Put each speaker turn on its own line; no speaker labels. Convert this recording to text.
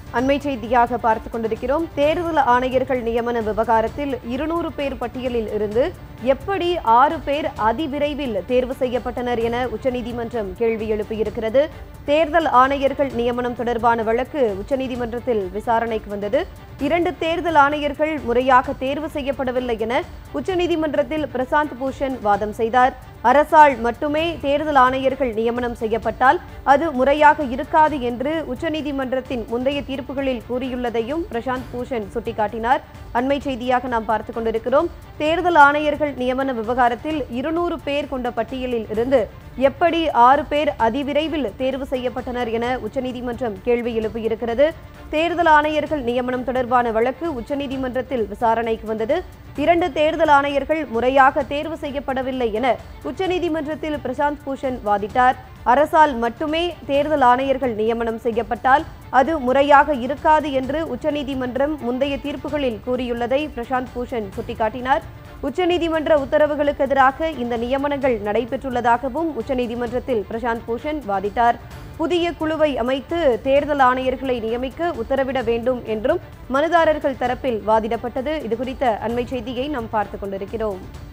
அண்மை செய்தியாக பார்த்துக் கொண்டிருக்கிறோம் தேர்தல் ஆணையர்கள் நியமன விவகாரத்தில் இருநூறு பேர் பட்டியலில் இருந்து எப்படி ஆறு பேர் அதிவிரைவில் தேர்வு செய்யப்பட்டனர் என உச்சநீதிமன்றம் கேள்வி எழுப்பியிருக்கிறது தேர்தல் ஆணையர்கள் நியமனம் தொடர்பான வழக்கு உச்சநீதிமன்றத்தில் விசாரணைக்கு வந்தது இரண்டு தேர்தல் ஆணையர்கள் முறையாக தேர்வு செய்யப்படவில்லை என உச்சநீதிமன்றத்தில் பிரசாந்த் பூஷன் வாதம் செய்தார் அரசால் மட்டுமே தேர்தல் ஆணையர்கள் நியமனம் செய்யப்பட்டால் அது முறையாக இருக்காது என்று உச்சநீதிமன்றத்தின் முந்தைய தீர்ப்புகளில் கூறியுள்ளதையும் பிரசாந்த் பூஷன் சுட்டிக்காட்டினார் அண்மை செய்தியாக நாம் பார்த்துக் கொண்டிருக்கிறோம் தேர்தல் ஆணையர்கள் நியமன விவகாரத்தில் இருநூறு பேர் கொண்ட பட்டியலில் இருந்து எப்படி ஆறு பேர் அதிவிரைவில் தேர்வு செய்யப்பட்டனர் என உச்சநீதிமன்றம் கேள்வி எழுப்பியிருக்கிறது தேர்தல் ஆணையர்கள் நியமனம் தொடர்பான வழக்கு உச்சநீதிமன்றத்தில் விசாரணைக்கு வந்தது இரண்டு தேர்தல் ஆணையர்கள் முறையாக தேர்வு செய்யப்படவில்லை என உச்சநீதிமன்றத்தில் பிரசாந்த் பூஷன் வாதிட்டார் அரசால் மட்டுமே தேர்தல் ஆணையர்கள் நியமனம் செய்யப்பட்டால் அது முறையாக இருக்காது என்று உச்சநீதிமன்றம் முந்தைய தீர்ப்புகளில் கூறியுள்ளதை பிரசாந்த் பூஷன் சுட்டிக்காட்டினார் உச்சநீதிமன்ற உத்தரவுகளுக்கு எதிராக இந்த நியமனங்கள் நடைபெற்றுள்ளதாகவும் உச்சநீதிமன்றத்தில் பிரசாந்த் பூஷன் வாதிட்டார் புதிய குழுவை அமைத்து தேர்தல் ஆணையர்களை நியமிக்க உத்தரவிட வேண்டும் என்றும் மனுதாரர்கள் தரப்பில் வாதிடப்பட்டது இதுகுறித்த அண்மை செய்தியை நாம் பார்த்துக் கொண்டிருக்கிறோம்